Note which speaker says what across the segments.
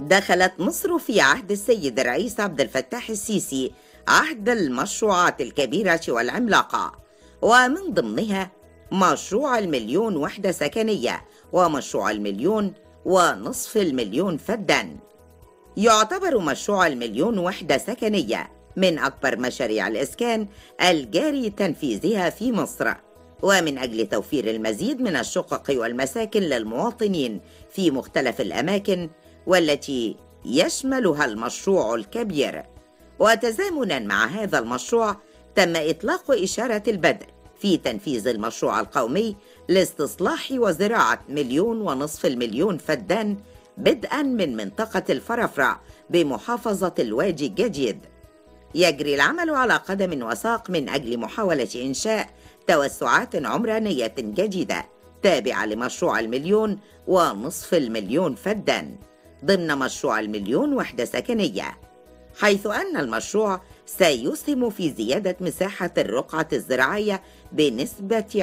Speaker 1: دخلت مصر في عهد السيد الرئيس عبد الفتاح السيسي عهد المشروعات الكبيرة والعملاقة ومن ضمنها مشروع المليون وحدة سكنية ومشروع المليون ونصف المليون فدان يعتبر مشروع المليون وحدة سكنية من أكبر مشاريع الإسكان الجاري تنفيذها في مصر ومن أجل توفير المزيد من الشقق والمساكن للمواطنين في مختلف الأماكن والتي يشملها المشروع الكبير وتزامنا مع هذا المشروع تم إطلاق إشارة البدء في تنفيذ المشروع القومي لاستصلاح وزراعة مليون ونصف المليون فدان بدءا من منطقة الفرافرة بمحافظة الوادي الجديد يجري العمل على قدم وساق من أجل محاولة إنشاء توسعات عمرانية جديدة تابعة لمشروع المليون ونصف المليون فدان ضمن مشروع المليون وحدة سكنية حيث أن المشروع سيسهم في زيادة مساحة الرقعة الزراعية بنسبة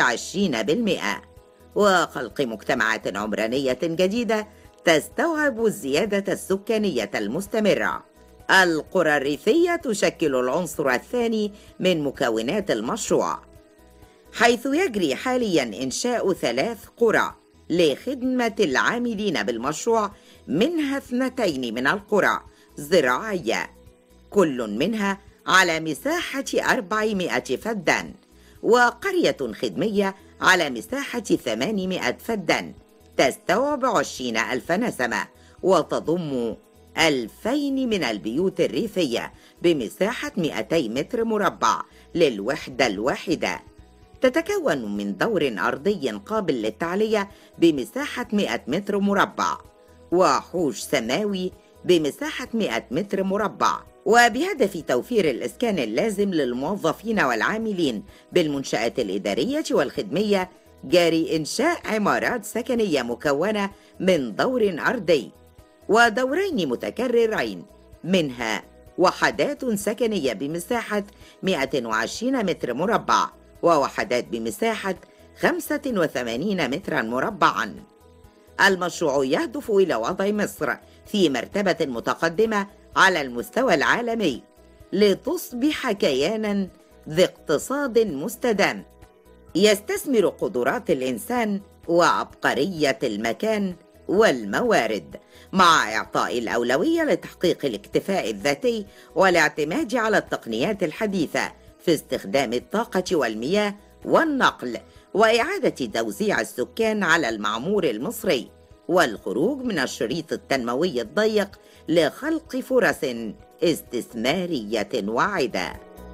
Speaker 1: 20% وخلق مجتمعات عمرانية جديدة تستوعب الزيادة السكانية المستمرة. القرى الريفية تشكل العنصر الثاني من مكونات المشروع، حيث يجري حاليا إنشاء ثلاث قرى لخدمة العاملين بالمشروع منها اثنتين من القرى زراعية كل منها على مساحة 400 فدان وقرية خدمية على مساحة 800 فدان تستوعب 20 ألف نسمة وتضم ألفين من البيوت الريفية بمساحة 200 متر مربع للوحدة الواحدة تتكون من دور أرضي قابل للتعلية بمساحة 100 متر مربع وحوش سماوي بمساحة 100 متر مربع وبهدف توفير الإسكان اللازم للموظفين والعاملين بالمنشآت الإدارية والخدمية جاري إنشاء عمارات سكنية مكونة من دور أرضي ودورين متكررين منها وحدات سكنية بمساحة 120 متر مربع ووحدات بمساحة 85 مترا مربعا المشروع يهدف إلى وضع مصر في مرتبة متقدمة على المستوى العالمي لتصبح كيانا ذي اقتصاد مستدام يستثمر قدرات الانسان وعبقريه المكان والموارد مع اعطاء الاولويه لتحقيق الاكتفاء الذاتي والاعتماد على التقنيات الحديثه في استخدام الطاقه والمياه والنقل واعاده توزيع السكان على المعمور المصري والخروج من الشريط التنموي الضيق لخلق فرص استثماريه واعده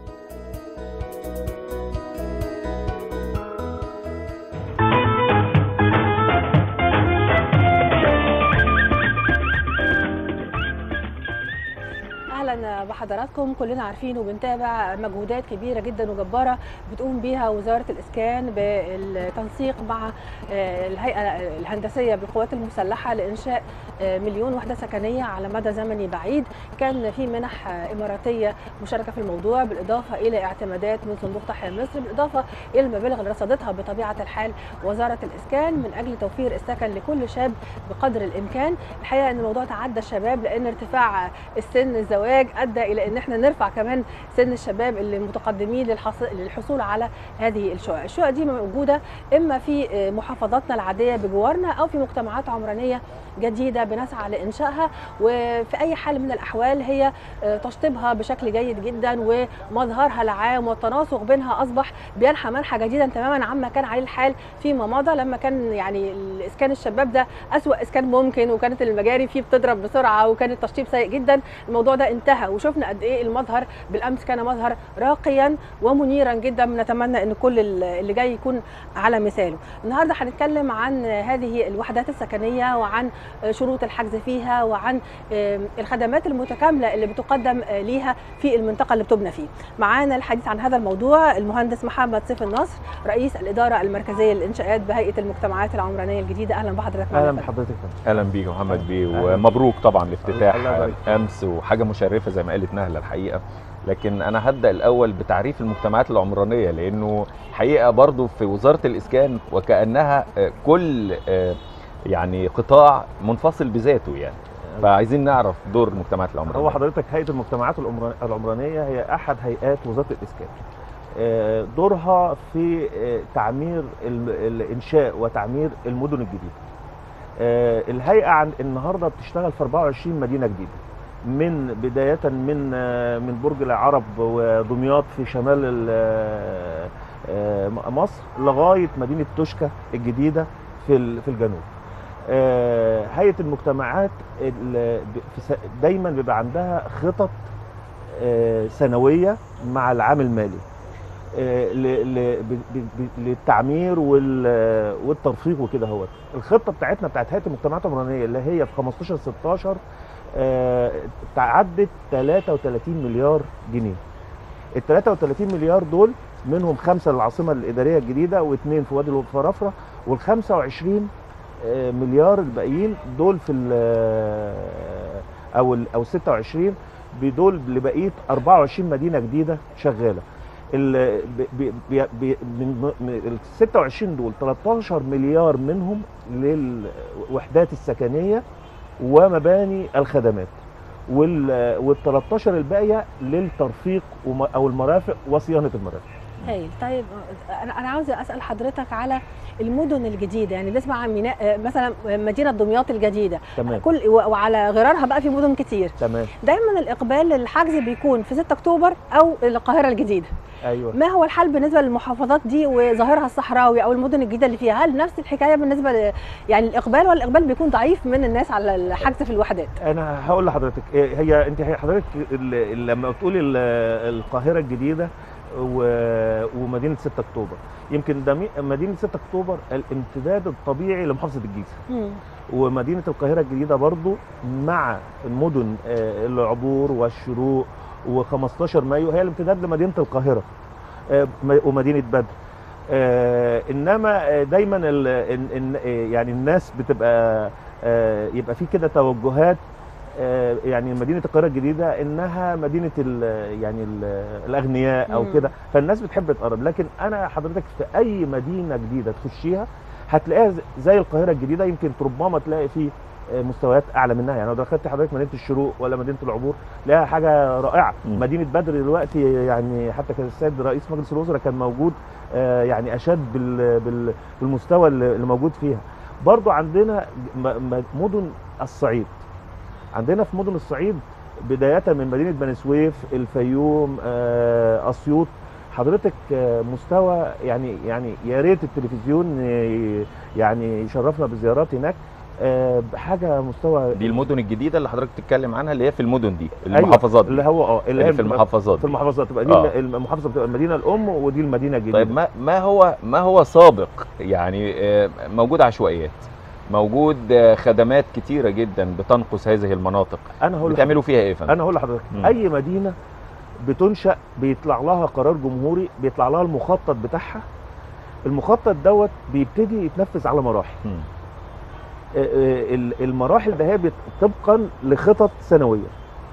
Speaker 2: اهلا بحضراتكم كلنا عارفين وبنتابع مجهودات كبيره جدا وجباره بتقوم بيها وزاره الاسكان بالتنسيق مع الهيئه الهندسيه بالقوات المسلحه لانشاء مليون وحده سكنيه على مدى زمني بعيد كان في منح اماراتيه مشاركه في الموضوع بالاضافه الى اعتمادات من صندوق تحيا مصر بالاضافه الى المبالغ اللي رصدتها بطبيعه الحال وزاره الاسكان من اجل توفير السكن لكل شاب بقدر الامكان الحقيقه ان الموضوع تعدى الشباب لان ارتفاع السن الزواج ادى الى ان احنا نرفع كمان سن الشباب اللي متقدمين للحصول على هذه الشقق الشقق دي موجوده اما في محافظاتنا العاديه بجوارنا او في مجتمعات عمرانيه جديده بنسعى لانشائها وفي اي حال من الاحوال هي تشطيبها بشكل جيد جدا ومظهرها العام والتناسق بينها اصبح بينحى منحى جديدا تماما عما كان عليه الحال فيما مضى لما كان يعني اسكان الشباب ده اسوا اسكان ممكن وكانت المجاري فيه بتضرب بسرعه وكان التشطيب سيء جدا الموضوع ده انتهى وشفنا قد ايه المظهر بالامس كان مظهر راقيا ومنيرا جدا بنتمنى ان كل اللي جاي يكون على مثاله النهارده هنتكلم عن هذه الوحدات السكنيه وعن شروط الحجز فيها وعن الخدمات المتكامله اللي بتقدم ليها في المنطقه اللي بتبنى فيه معانا الحديث عن هذا الموضوع المهندس محمد سيف النصر رئيس الاداره المركزيه للانشاءات بهيئه المجتمعات العمرانيه الجديده اهلا بحضرتك
Speaker 3: اهلا بحضرتك
Speaker 4: اهلا بيك محمد بيه ومبروك طبعا الافتتاح امس وحاجه مشرفه زي ما قالت نهله الحقيقه لكن انا هبدا الاول بتعريف المجتمعات العمرانيه لانه حقيقه برضو في وزاره الاسكان وكانها كل يعني قطاع منفصل بذاته يعني فعايزين نعرف دور المجتمعات العمرانيه
Speaker 3: هو حضرتك هيئه المجتمعات العمران- العمرانيه هي احد هيئات وزاره الاسكان آه، دورها في آه، تعمير ال- الانشاء وتعمير المدن الجديده آه، الهيئه عن النهارده بتشتغل في 24 مدينه جديده من بدايه من آه، من برج العرب ودمياط في شمال ال- آه، آه، مصر لغايه مدينه توشكا الجديده في ال- في الجنوب آه، هيئه المجتمعات ال- ب- في س- دايما بيبقى عندها خطط آه، سنويه مع العام المالي آه، ل- ل- ب- ب- ب- للتعمير وال- والترفيق وكده هو الخطه بتاعتنا بتاعت هيئه المجتمعات العمرانيه اللي هي في 15 16 آه، تعدت 33 مليار جنيه ال 33 مليار دول منهم خمسه للعاصمه الاداريه الجديده واثنين في وادي الفرافره وال 25 آه، مليار الباقيين دول في ال- او ال- او 26 بدول لبقيه 24 مدينه جديده شغاله ال ب- ب- ب- ب- من من ال 26 دول 13 مليار منهم للوحدات السكنيه ومباني الخدمات وال وال 13 الباقيه للترفيق وم- او المرافق وصيانه المرافق
Speaker 2: هايل طيب انا انا عاوزه اسال حضرتك على المدن الجديده يعني بنسمع عن ميناء مثلا مدينه دمياط الجديده
Speaker 3: تمام
Speaker 2: كل وعلى غرارها بقى في مدن كتير
Speaker 3: تمام
Speaker 2: دايما الاقبال للحجز بيكون في 6 اكتوبر او القاهره الجديده
Speaker 3: ايوه
Speaker 2: ما هو الحل بالنسبه للمحافظات دي وظاهرها الصحراوي او المدن الجديده اللي فيها هل نفس الحكايه بالنسبه ل... يعني الاقبال ولا الاقبال بيكون ضعيف من الناس على الحجز في الوحدات
Speaker 3: انا هقول لحضرتك إيه هي انت هي حضرتك ال- ال- لما بتقولي ال- القاهره الجديده و- ومدينه 6 اكتوبر يمكن ده مي- مدينه 6 اكتوبر الامتداد الطبيعي لمحافظه الجيزه
Speaker 2: مم.
Speaker 3: ومدينه القاهره الجديده برضو مع المدن آه، العبور والشروق و15 مايو هي الامتداد لمدينه القاهره آه، م- ومدينه بدر آه، انما آه، دايما ال- ال- ال- آه، يعني الناس بتبقى آه، يبقى في كده توجهات آه، يعني مدينه القاهره الجديده انها مدينه ال يعني ال الاغنياء او
Speaker 2: مم.
Speaker 3: كده فالناس بتحب تقرب لكن انا حضرتك في اي مدينه جديده تخشيها هتلاقيها ز- زي القاهره الجديده يمكن ربما تلاقي فيه آه، مستويات اعلى منها يعني لو دخلت حضرتك مدينه الشروق ولا مدينه العبور لها حاجه رائعه
Speaker 4: مم.
Speaker 3: مدينه بدر دلوقتي يعني حتى كان السيد رئيس مجلس الوزراء كان موجود آه، يعني اشاد بال- بال- بالمستوى اللي اللي موجود فيها برضو عندنا م- م- مدن الصعيد عندنا في مدن الصعيد بدايه من مدينه بني سويف الفيوم آه، اسيوط حضرتك آه، مستوى يعني يعني يا ريت التلفزيون آه، يعني يشرفنا بزيارات هناك آه، بحاجه مستوى
Speaker 4: دي المدن الجديده اللي حضرتك بتتكلم عنها اللي هي في المدن دي
Speaker 3: أيوة،
Speaker 4: المحافظات دي
Speaker 3: اللي هو اه اللي
Speaker 4: اللي
Speaker 3: هي
Speaker 4: في
Speaker 3: بتبقى
Speaker 4: المحافظات
Speaker 3: في
Speaker 4: دي.
Speaker 3: المحافظات تبقى دي
Speaker 4: آه.
Speaker 3: المحافظه بتبقى المدينه الام ودي المدينه الجديده
Speaker 4: طيب ما ما هو ما هو سابق يعني آه، موجود عشوائيات موجود آه، خدمات كتيره جدا بتنقص هذه المناطق
Speaker 3: انا هقول
Speaker 4: بتعملوا فيها ايه يا فندم؟
Speaker 3: انا هقول لحضرتك
Speaker 4: مم.
Speaker 3: اي مدينه بتنشا بيطلع لها قرار جمهوري بيطلع لها المخطط بتاعها المخطط دوت بيبتدي يتنفذ على مراحل
Speaker 4: مم.
Speaker 3: آه، آه، ال- المراحل ده هي بت- طبقا لخطط سنويه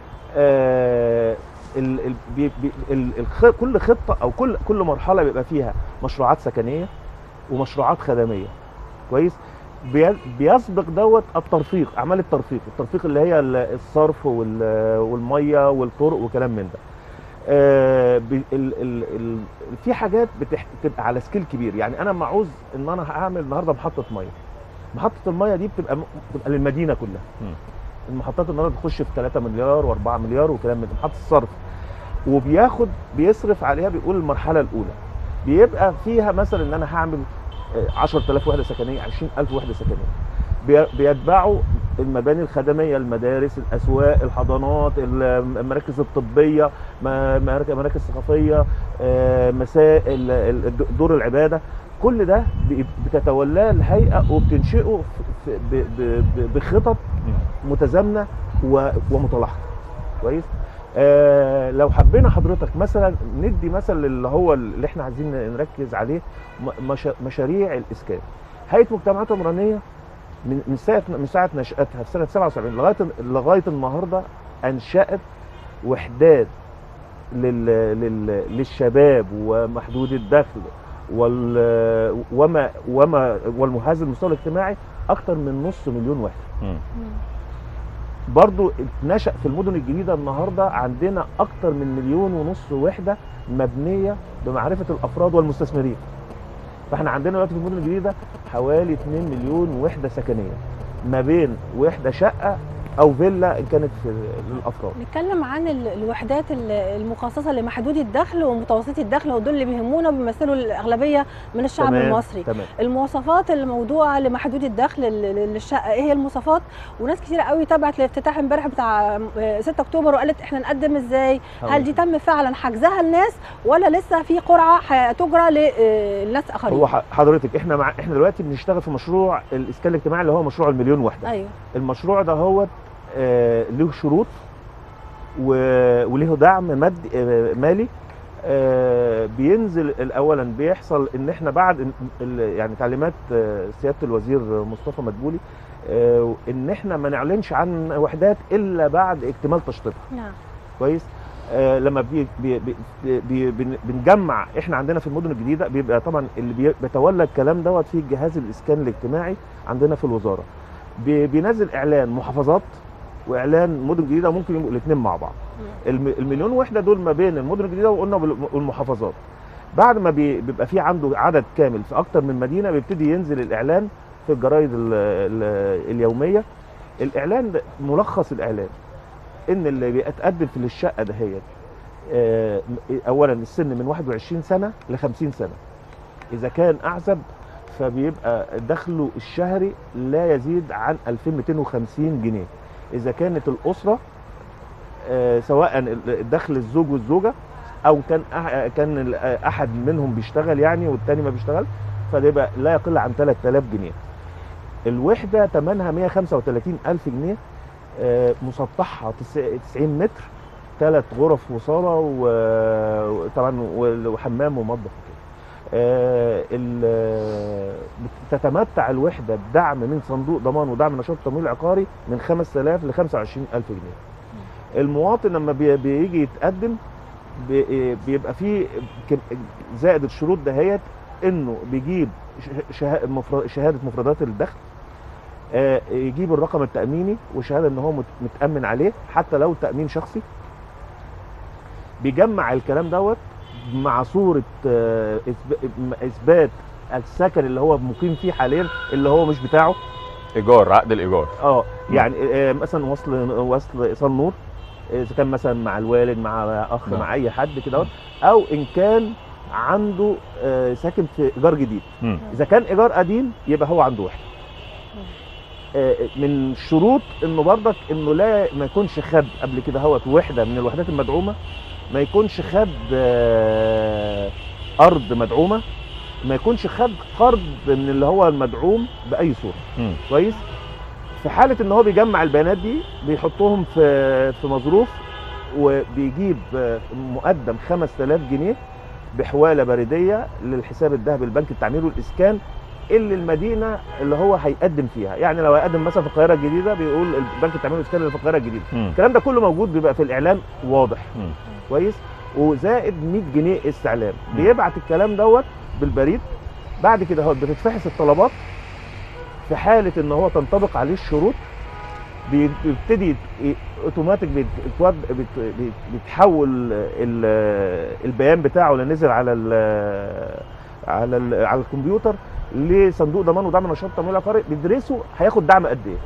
Speaker 3: آه، ال- ال- بي- بي- ال- الخ- كل خطه او كل كل مرحله بيبقى فيها مشروعات سكنيه ومشروعات خدميه كويس بي- بيسبق دوت الترفيق اعمال الترفيق الترفيق اللي هي ال- الصرف وال- والميه والطرق وكلام من ده آه، بي- ال- ال- ال- في حاجات بتح- بتبقى على سكيل كبير يعني انا معوز ان انا هعمل النهارده محطه ميه محطه الميه دي بتبقى م- بتبقى للمدينه كلها
Speaker 4: مم.
Speaker 3: المحطات النهارده بتخش في 3 مليار و4 مليار وكلام من ده محطه الصرف وبياخد بيصرف عليها بيقول المرحله الاولى بيبقى فيها مثلا ان انا هعمل آه، 10000 وحده سكنيه 20000 وحده سكنيه بي- بيتبعوا المباني الخدميه المدارس الاسواق الحضانات المراكز الطبيه ما- مراك- مراكز ثقافيه آه، مسائل ال- دور العباده كل ده بي- بتتولاه الهيئه وبتنشئه في- ب- ب- ب- بخطط
Speaker 4: مم.
Speaker 3: متزامنه و- ومتلاحقه كويس آه لو حبينا حضرتك مثلا ندي مثل اللي هو اللي احنا عايزين نركز عليه م- مشا- مشاريع الاسكان هيئه مجتمعات عمرانيه من من ساعه من ساعه نشاتها في سنه 77 لغايه لغايه النهارده انشات وحدات لل لل للشباب ومحدود الدخل وال وما وما والمهاز المستوى الاجتماعي اكثر من نص مليون واحد
Speaker 4: مم.
Speaker 3: برضو نشأ في المدن الجديدة النهاردة عندنا أكتر من مليون ونص وحدة مبنية بمعرفة الأفراد والمستثمرين فاحنا عندنا دلوقتي في المدن الجديدة حوالي 2 مليون وحدة سكنية ما بين وحدة شقة أو فيلا إن كانت في للأفراد
Speaker 2: نتكلم عن ال- الوحدات ال- المخصصه لمحدودي الدخل ومتوسطي الدخل ودول اللي بيهمونا وبيمثلوا الاغلبيه من الشعب
Speaker 3: تمام،
Speaker 2: المصري
Speaker 3: تمام
Speaker 2: المواصفات الموضوعه لمحدودي الدخل ل- ل- للشقه ايه هي المواصفات وناس كتير قوي تابعت الافتتاح امبارح بتاع آه، 6 اكتوبر وقالت احنا نقدم ازاي هل دي تم فعلا حجزها الناس ولا لسه في قرعه هتجرى للناس اخرين
Speaker 3: هو ح- حضرتك احنا مع احنا دلوقتي بنشتغل في مشروع الاسكان الاجتماعي اللي هو مشروع المليون وحده
Speaker 2: ايوه
Speaker 3: المشروع ده هو آه له شروط و- وله دعم مادي آه مالي آه بينزل اولا بيحصل ان احنا بعد ال- ال- يعني تعليمات آه سياده الوزير مصطفى مدبولي آه ان احنا ما نعلنش عن وحدات الا بعد اكتمال تشطيبها
Speaker 2: نعم
Speaker 3: كويس آه لما بي بي بي بي بن- بنجمع احنا عندنا في المدن الجديده بيبقى طبعا اللي بي- بيتولى الكلام دوت في جهاز الاسكان الاجتماعي عندنا في الوزاره بي- بينزل اعلان محافظات واعلان مدن جديده ممكن يبقوا الاثنين مع بعض الم- المليون وحده دول ما بين المدن الجديده وقلنا بال- والمحافظات بعد ما بي- بيبقى في عنده عدد كامل في اكتر من مدينه بيبتدي ينزل الاعلان في الجرايد ال ال اليوميه الاعلان ده ملخص الاعلان ان اللي بيتقدم في الشقه دهيت آه، اولا السن من 21 سنه ل 50 سنه اذا كان اعزب فبيبقى دخله الشهري لا يزيد عن 2250 جنيه اذا كانت الاسره آه، سواء الدخل الزوج والزوجه او كان أح- كان ال- احد منهم بيشتغل يعني والتاني ما بيشتغل فده يبقى لا يقل عن 3000 جنيه الوحده ثمنها 135 الف جنيه آه، مسطحها تس- 90 متر ثلاث غرف وصاله و- وطبعا و- وحمام ومطبخ وكده آه، ال- تتمتع الوحده بدعم من صندوق ضمان ودعم نشاط التمويل العقاري من 5000 ل 25000 جنيه المواطن لما بي- بيجي يتقدم بي- بيبقى فيه كم- زائد الشروط دهيت انه بيجيب شه- شه- مفر- شهاده مفردات الدخل آه، يجيب الرقم التاميني وشهاده ان هو مت- متامن عليه حتى لو تامين شخصي بيجمع الكلام دوت مع صوره آه، إثب- اثبات السكن اللي هو مقيم فيه حاليا اللي هو مش بتاعه
Speaker 4: ايجار عقد الايجار
Speaker 3: اه
Speaker 4: مم.
Speaker 3: يعني آه، مثلا وصل وصل ايصال نور اذا كان مثلا مع الوالد مع اخ
Speaker 4: نعم.
Speaker 3: مع اي حد كده او ان كان عنده آه، ساكن في ايجار جديد
Speaker 4: مم.
Speaker 3: اذا كان ايجار قديم يبقى هو عنده وحده آه، من شروط انه برضك انه لا ما يكونش خد قبل كده هو وحده من الوحدات المدعومه ما يكونش خد آه، ارض مدعومه ما يكونش خد قرض من اللي هو المدعوم باي صوره
Speaker 4: مم.
Speaker 3: كويس في حاله ان هو بيجمع البيانات دي بيحطهم في في مظروف وبيجيب آه، مقدم 5000 جنيه بحواله بريديه للحساب الذهبي لبنك التعمير والاسكان اللي المدينه اللي هو هيقدم فيها يعني لو هيقدم مثلا في القاهره الجديده بيقول بنك التعمير والاسكان اللي في القاهره الجديده
Speaker 4: مم.
Speaker 3: الكلام ده كله موجود بيبقى في الاعلان واضح
Speaker 4: مم.
Speaker 3: كويس وزائد 100 جنيه استعلام
Speaker 4: مم.
Speaker 3: بيبعت الكلام دوت بالبريد بعد كده هو بتتفحص الطلبات في حاله ان هو تنطبق عليه الشروط بي- بيبتدي ي- اوتوماتيك بيت- بيتود- بيت- بيت- بيتحول ال- البيان بتاعه اللي نزل على ال على ال على الكمبيوتر لصندوق ضمان ودعم نشاط التمويل العقاري بيدرسوا هياخد دعم قد ايه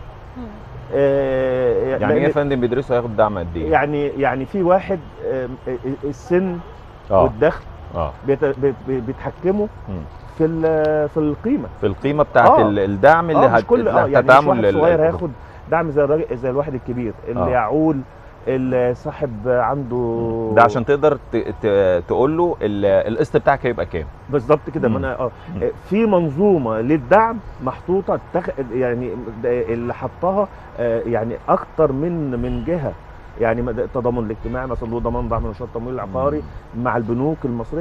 Speaker 3: آه،
Speaker 4: يعني ايه
Speaker 3: لأن-
Speaker 4: يا فندم بيدرسوا هياخد دعم قد ايه؟
Speaker 3: يعني يعني في واحد آه، السن
Speaker 4: اه
Speaker 3: والدخل
Speaker 4: اه
Speaker 3: بيت- بي- بي- بيتحكموا
Speaker 4: مم.
Speaker 3: في ال- في القيمه
Speaker 4: في القيمه بتاعت
Speaker 3: آه.
Speaker 4: ال- الدعم اللي
Speaker 3: اه مش
Speaker 4: هت-
Speaker 3: كل اه
Speaker 4: اللي
Speaker 3: يعني مش
Speaker 4: هتدعمه
Speaker 3: واحد
Speaker 4: لل-
Speaker 3: صغير هياخد دعم زي الراجل زي الواحد الكبير اللي
Speaker 4: آه.
Speaker 3: يعول اللي صاحب عنده
Speaker 4: ده عشان تقدر ت- ت- تقول له ال- القسط بتاعك هيبقى كام
Speaker 3: بالظبط كده ما
Speaker 4: مم.
Speaker 3: انا اه
Speaker 4: مم.
Speaker 3: في منظومه للدعم محطوطه تخ... يعني ده اللي حطها آه، يعني اكتر من من جهه يعني مد- التضامن الاجتماعي مثلا صندوق ضمان دعم نشاط التمويل العقاري مع البنوك المصريه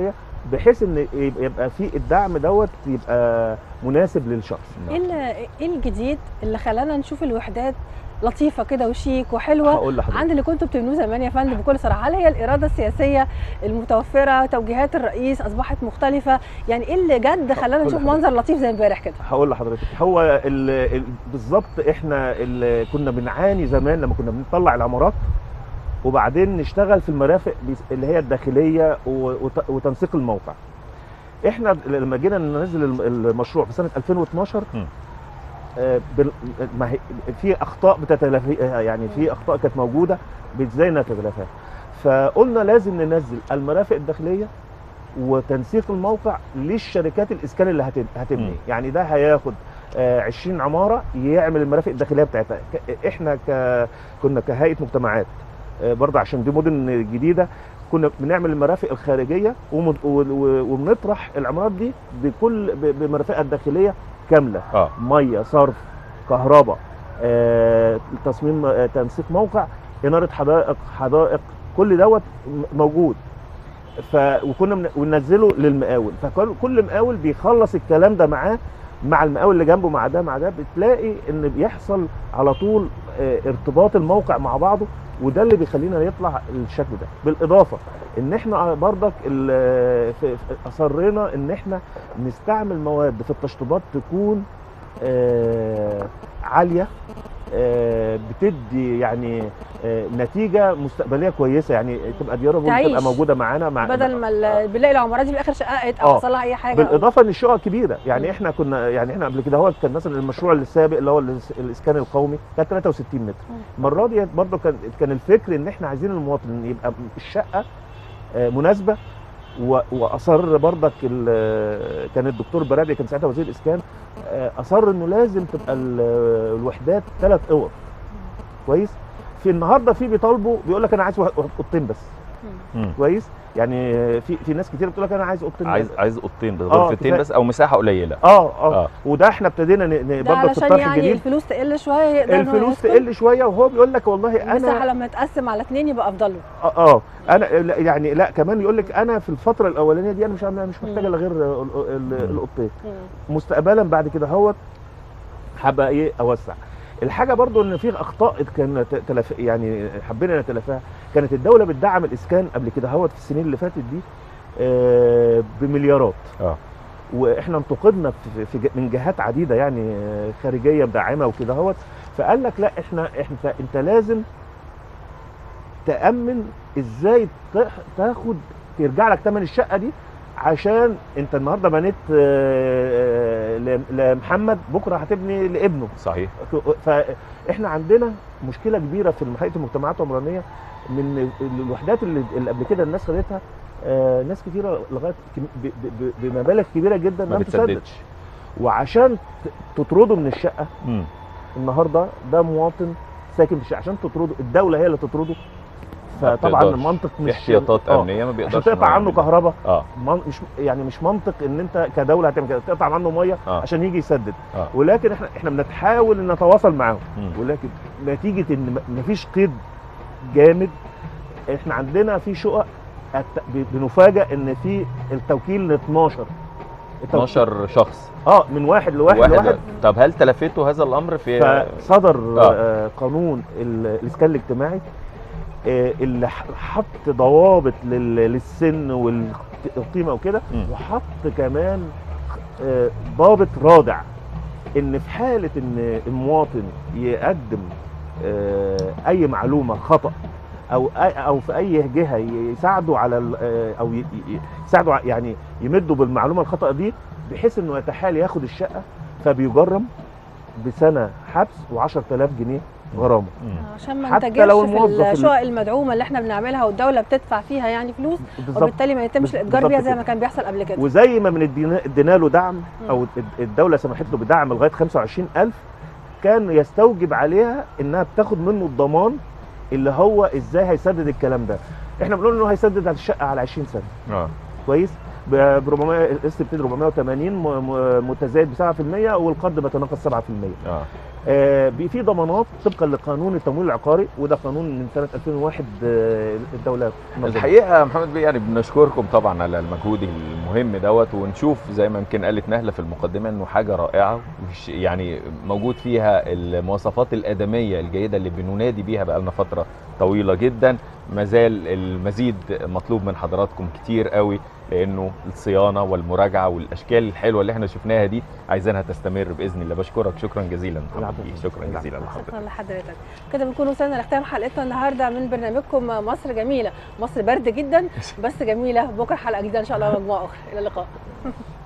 Speaker 3: بحيث ان يبقى يبقى في الدعم دوت يبقى مناسب للشخص
Speaker 2: ايه ال- ايه الجديد اللي خلانا نشوف الوحدات لطيفه كده وشيك وحلوه
Speaker 3: هقول لحضرتك
Speaker 2: عند اللي كنتوا بتبنوه زمان يا فندم بكل صراحه هل هي الاراده السياسيه المتوفره توجيهات الرئيس اصبحت مختلفه يعني ايه اللي جد خلانا
Speaker 3: هقول
Speaker 2: نشوف
Speaker 3: لحضرتك.
Speaker 2: منظر لطيف زي امبارح كده
Speaker 3: هقول لحضرتك هو ال- ال- بالظبط احنا اللي كنا بنعاني زمان لما كنا بنطلع العمارات وبعدين نشتغل في المرافق بيس- اللي هي الداخليه و- وت- وتنسيق الموقع احنا لما جينا ننزل الم- المشروع في سنه 2012
Speaker 4: م.
Speaker 3: آه، بال- ما هي في اخطاء بتتلافى يعني في اخطاء كانت موجوده ازاي نتلافاها فقلنا لازم ننزل المرافق الداخليه وتنسيق الموقع للشركات الاسكان اللي هتب- هتبني
Speaker 4: م.
Speaker 3: يعني ده هياخد آه، 20 عماره يعمل المرافق الداخليه بتاعتها ك- احنا ك... كنا كهيئه مجتمعات آه، برضه عشان دي مدن جديده كنا بنعمل المرافق الخارجيه ومن- و- و- وبنطرح العمارات دي بكل ب- بمرافقها الداخليه كامله
Speaker 4: اه
Speaker 3: ميه صرف كهرباء آه، تصميم آه، تنسيق موقع اناره حدائق حدائق كل دوت م- موجود ف وكنا من- وننزله للمقاول فكل كل مقاول بيخلص الكلام ده معاه مع المقاول اللي جنبه مع ده مع ده بتلاقي ان بيحصل على طول آه، ارتباط الموقع مع بعضه وده اللي بيخلينا يطلع الشكل ده بالاضافه ان احنا برضك ال- في- في- اصرينا ان احنا نستعمل مواد في التشطيبات تكون آه، عاليه آه، بتدي يعني آه، نتيجه مستقبليه كويسه يعني تبقى ديارابل
Speaker 2: تعيش.
Speaker 3: تبقى موجوده معانا مع
Speaker 2: بدل ما ال- بنلاقي العمارات دي في الاخر شققت او
Speaker 3: آه.
Speaker 2: حصل لها اي حاجه أو-
Speaker 3: بالاضافه ان الشقق كبيره يعني
Speaker 2: مم.
Speaker 3: احنا كنا يعني احنا قبل كده هو كان مثلا المشروع السابق اللي هو الاس- الاسكان القومي كان 63 متر
Speaker 2: مم.
Speaker 3: المره دي برضه كان كان الفكر ان احنا عايزين المواطن يبقى الشقه آه، مناسبه و- واصر برضك ال- كان الدكتور برادي كان ساعتها وزير الاسكان آه، اصر انه لازم تبقى ال- الوحدات ثلاث اوض كويس في النهارده في بيطالبوا بيقول لك انا عايز واحد- اوضتين بس
Speaker 2: مم.
Speaker 4: مم.
Speaker 3: كويس يعني في في ناس كتير بتقول لك انا عايز اوضتين
Speaker 4: عايز
Speaker 3: بس.
Speaker 4: عايز اوضتين بس
Speaker 3: آه،
Speaker 4: غرفتين
Speaker 3: كفاية.
Speaker 4: بس او مساحه قليله
Speaker 3: اه اه
Speaker 4: اه
Speaker 3: وده احنا ابتدينا ن- ن-
Speaker 2: ده
Speaker 3: برضه في
Speaker 2: علشان
Speaker 3: الطرح
Speaker 2: يعني
Speaker 3: الجديد
Speaker 2: الفلوس تقل شويه يقدر إن هو
Speaker 3: الفلوس
Speaker 2: يسكن.
Speaker 3: تقل شويه وهو بيقول لك والله
Speaker 2: المساحه
Speaker 3: انا
Speaker 2: لما تقسم على اثنين يبقى افضل له
Speaker 3: اه, آه انا لا، يعني لا كمان يقول لك انا في الفتره الاولانيه دي انا مش أنا مش محتاجه الا غير ال- ال- الاوضتين
Speaker 2: مم.
Speaker 3: مستقبلا بعد كده هوت هبقى ايه اوسع الحاجه برضو ان في اخطاء كان ت- تلف يعني حبينا نتلافاها كانت الدوله بتدعم الاسكان قبل كده هوت في السنين اللي فاتت دي آه، بمليارات
Speaker 4: اه
Speaker 3: واحنا انتقدنا في في ج- من جهات عديده يعني آه، خارجيه مدعمه وكده هوت فقال لك لا احنا انت انت لازم تامن ازاي تح- تاخد ترجع لك ثمن الشقه دي عشان انت النهارده بنيت آه، ل- لمحمد بكره هتبني لابنه
Speaker 4: صحيح
Speaker 3: فاحنا عندنا مشكله كبيره في هيئه المجتمعات العمرانيه من الوحدات اللي, اللي قبل كده الناس خدتها آه، ناس كتيره لغايه كم- ب- ب- ب- بمبالغ كبيره جدا
Speaker 4: ما
Speaker 3: لم تسدد
Speaker 4: بتسددش
Speaker 3: وعشان ت- تطرده من الشقه
Speaker 4: مم.
Speaker 3: النهارده ده مواطن ساكن في الشقه عشان تطرده الدوله هي اللي تطرده
Speaker 4: ما
Speaker 3: فطبعا
Speaker 4: بتقدرش.
Speaker 3: المنطق
Speaker 4: في
Speaker 3: مش
Speaker 4: احتياطات
Speaker 3: آه،
Speaker 4: امنيه ما بيقدرش
Speaker 3: عشان
Speaker 4: إن هو
Speaker 3: تقطع عنه
Speaker 4: يعمل.
Speaker 3: كهرباء
Speaker 4: اه
Speaker 3: من مش يعني مش منطق ان انت كدوله هتعمل كده تقطع عنه ميه
Speaker 4: آه.
Speaker 3: عشان يجي يسدد
Speaker 4: آه.
Speaker 3: ولكن احنا احنا بنتحاول ان نتواصل معاهم
Speaker 4: مم.
Speaker 3: ولكن نتيجه ان م- مفيش قيد جامد احنا عندنا في شقق الت- ب- بنفاجئ ان في التوكيل ل 12 التوكيل-
Speaker 4: 12 شخص
Speaker 3: اه من واحد لواحد
Speaker 4: واحد
Speaker 3: لواحد
Speaker 4: طب هل تلافيتوا هذا الامر في
Speaker 3: فصدر
Speaker 4: آه.
Speaker 3: آه. قانون ال- الاسكان الاجتماعي آه، اللي ح- حط ضوابط لل- للسن والقيمه وكده
Speaker 4: مم.
Speaker 3: وحط كمان آه، ضابط رادع ان في حاله ان المواطن يقدم آه، اي معلومه خطا او أي- او في اي جهه يساعدوا على ال- آه، او ي- ي- يساعدوا ع- يعني يمدوا بالمعلومه الخطا دي بحيث انه يتحال ياخد الشقه فبيجرم بسنه حبس و10000 جنيه غرامه
Speaker 4: مم.
Speaker 2: عشان ما
Speaker 3: حتى
Speaker 2: نتاجرش
Speaker 3: لو
Speaker 2: في
Speaker 3: الموظف ال-
Speaker 2: الشقق المدعومه اللي احنا بنعملها والدوله بتدفع فيها يعني فلوس
Speaker 3: بالظبط
Speaker 2: وبالتالي ما يتمش
Speaker 3: بز-
Speaker 2: الاتجار
Speaker 3: بالظبط
Speaker 2: بيها زي
Speaker 3: كده.
Speaker 2: ما كان بيحصل قبل كده
Speaker 3: وزي ما من ادينا ادينا له دعم
Speaker 2: مم.
Speaker 3: او الد- الدوله سمحت له بدعم لغايه 25000 كان يستوجب عليها انها بتاخد منه الضمان اللي هو ازاي هيسدد الكلام ده احنا بنقول انه هيسدد على الشقه على 20 سنه
Speaker 4: اه
Speaker 3: كويس ب 400 القسط بتدي 480 م- م- متزايد ب 7% والقرض بيتناقص 7%
Speaker 4: اه
Speaker 3: آه، بي- في ضمانات طبقا لقانون التمويل العقاري وده قانون من سنه 2001 آه، الدوله نظمت.
Speaker 4: الحقيقه يا محمد بيه يعني بنشكركم طبعا على المجهود المهم دوت ونشوف زي ما يمكن قالت نهله في المقدمه انه حاجه رائعه مش يعني موجود فيها المواصفات الادميه الجيده اللي بننادي بيها بقالنا فتره طويله جدا ما زال المزيد مطلوب من حضراتكم كتير قوي لانه الصيانه والمراجعه والاشكال الحلوه اللي احنا شفناها دي عايزينها تستمر باذن الله بشكرك شكرا جزيلا محمد
Speaker 3: العفو.
Speaker 4: بيه شكرا
Speaker 3: العفو.
Speaker 4: جزيلا لحضرتك
Speaker 2: شكرا لحضرتك كده بنكون وصلنا لختام حلقتنا النهارده من برنامجكم مصر جميله مصر برد جدا بس جميله بكره حلقه جديده ان شاء الله مجموعه اخرى الى اللقاء